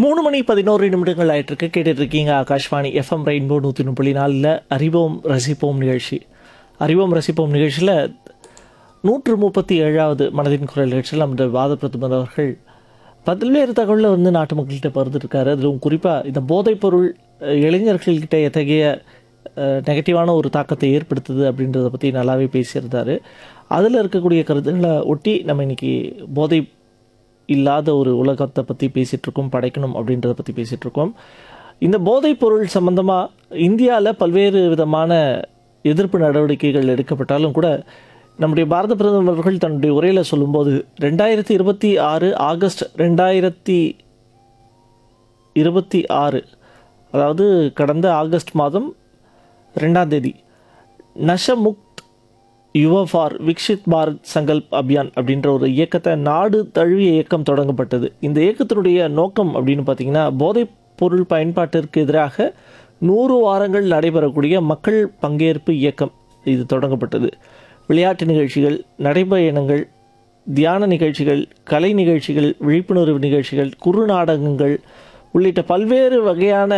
மூணு மணி பதினோரு நிமிடங்கள் ஆயிட்டிருக்கு கேட்டுட்டு இருக்கீங்க ஆகாஷ்வாணி எஃப்எம் ரெயின்போ நூற்றி ஒன்று புள்ளி நாலில் அறிவோம் ரசிப்போம் நிகழ்ச்சி அறிவோம் ரசிப்போம் நிகழ்ச்சியில் நூற்று முப்பத்தி ஏழாவது மனதின் குரல் நிகழ்ச்சியில் நம்ம வாத பிரதமர் அவர்கள் பல்வேறு தகவலில் வந்து நாட்டு மக்கள்கிட்ட பகிர்ந்துருக்காரு அதிலும் குறிப்பாக இந்த போதைப்பொருள் அஹ், இளைஞர்கள்கிட்ட எத்தகைய நெகட்டிவான ஒரு தாக்கத்தை ஏற்படுத்துது அப்படின்றத பற்றி நல்லாவே பேசியிருந்தாரு அதில் இருக்கக்கூடிய கருத்துக்களை ஒட்டி நம்ம இன்னைக்கு போதை இல்லாத ஒரு உலகத்தை பற்றி பேசிகிட்டு இருக்கோம் படைக்கணும் அப்படின்றத பற்றி பேசிகிட்டு இருக்கோம் இந்த போதைப் பொருள் சம்பந்தமாக இந்தியாவில் பல்வேறு விதமான எதிர்ப்பு நடவடிக்கைகள் எடுக்கப்பட்டாலும் கூட நம்முடைய பாரத பிரதமர் அவர்கள் தன்னுடைய உரையில் சொல்லும்போது ரெண்டாயிரத்தி இருபத்தி ஆறு ஆகஸ்ட் ரெண்டாயிரத்தி இருபத்தி ஆறு அதாவது கடந்த ஆகஸ்ட் மாதம் ரெண்டாம் தேதி நஷமுக்த் யுவ ஃபார் விக்ஷித் பாரத் சங்கல்ப் அபியான் அப்படின்ற ஒரு இயக்கத்தை நாடு தழுவிய இயக்கம் தொடங்கப்பட்டது இந்த இயக்கத்தினுடைய நோக்கம் அப்படின்னு பார்த்தீங்கன்னா போதைப் பொருள் பயன்பாட்டிற்கு எதிராக நூறு வாரங்கள் நடைபெறக்கூடிய மக்கள் பங்கேற்பு இயக்கம் இது தொடங்கப்பட்டது விளையாட்டு நிகழ்ச்சிகள் நடைபயணங்கள் தியான நிகழ்ச்சிகள் கலை நிகழ்ச்சிகள் விழிப்புணர்வு நிகழ்ச்சிகள் குறு நாடகங்கள் உள்ளிட்ட பல்வேறு வகையான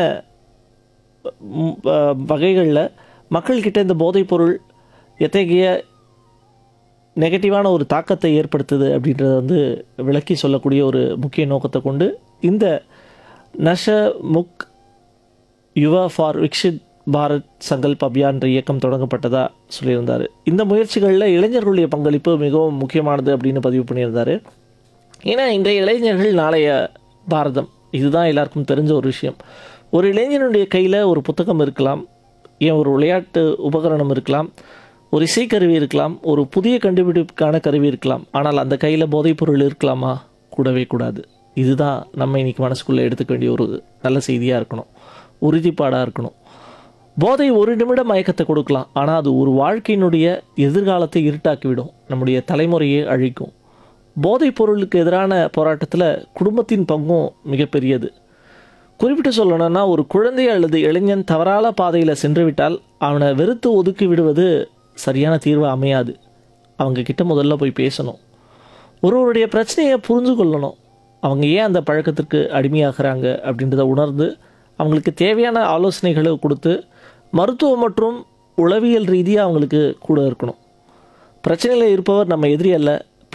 வகைகளில் மக்கள்கிட்ட இந்த போதைப்பொருள் எத்தகைய நெகட்டிவான ஒரு தாக்கத்தை ஏற்படுத்துது அப்படின்றத வந்து விளக்கி சொல்லக்கூடிய ஒரு முக்கிய நோக்கத்தை கொண்டு இந்த நஷ முக் யுவா ஃபார் விக்ஷித் பாரத் சங்கல்ப் அபியான்ற இயக்கம் தொடங்கப்பட்டதா சொல்லியிருந்தார் இந்த முயற்சிகளில் இளைஞர்களுடைய பங்களிப்பு மிகவும் முக்கியமானது அப்படின்னு பதிவு பண்ணியிருந்தார் ஏன்னா இன்றைய இளைஞர்கள் நாளைய பாரதம் இதுதான் எல்லாருக்கும் தெரிஞ்ச ஒரு விஷயம் ஒரு இளைஞனுடைய கையில் ஒரு புத்தகம் இருக்கலாம் ஏன் ஒரு விளையாட்டு உபகரணம் இருக்கலாம் ஒரு இசைக்கருவி இருக்கலாம் ஒரு புதிய கண்டுபிடிப்புக்கான கருவி இருக்கலாம் ஆனால் அந்த கையில் போதைப்பொருள் இருக்கலாமா கூடவே கூடாது இதுதான் நம்ம இன்னைக்கு மனசுக்குள்ளே எடுத்துக்க வேண்டிய ஒரு நல்ல செய்தியாக இருக்கணும் உறுதிப்பாடாக இருக்கணும் போதை ஒரு நிமிட மயக்கத்தை கொடுக்கலாம் ஆனால் அது ஒரு வாழ்க்கையினுடைய எதிர்காலத்தை இருட்டாக்கிவிடும் நம்முடைய தலைமுறையை அழிக்கும் போதைப் பொருளுக்கு எதிரான போராட்டத்தில் குடும்பத்தின் பங்கும் மிகப்பெரியது குறிப்பிட்டு சொல்லணும்னா ஒரு குழந்தை அல்லது இளைஞன் தவறான பாதையில் சென்றுவிட்டால் அவனை வெறுத்து ஒதுக்கி விடுவது சரியான தீர்வு அமையாது அவங்க கிட்ட முதல்ல போய் பேசணும் ஒருவருடைய பிரச்சனையை புரிஞ்சு கொள்ளணும் அவங்க ஏன் அந்த பழக்கத்திற்கு அடிமையாகிறாங்க அப்படின்றத உணர்ந்து அவங்களுக்கு தேவையான ஆலோசனைகளை கொடுத்து மருத்துவம் மற்றும் உளவியல் ரீதியாக அவங்களுக்கு கூட இருக்கணும் பிரச்சனையில் இருப்பவர் நம்ம எதிரி அல்ல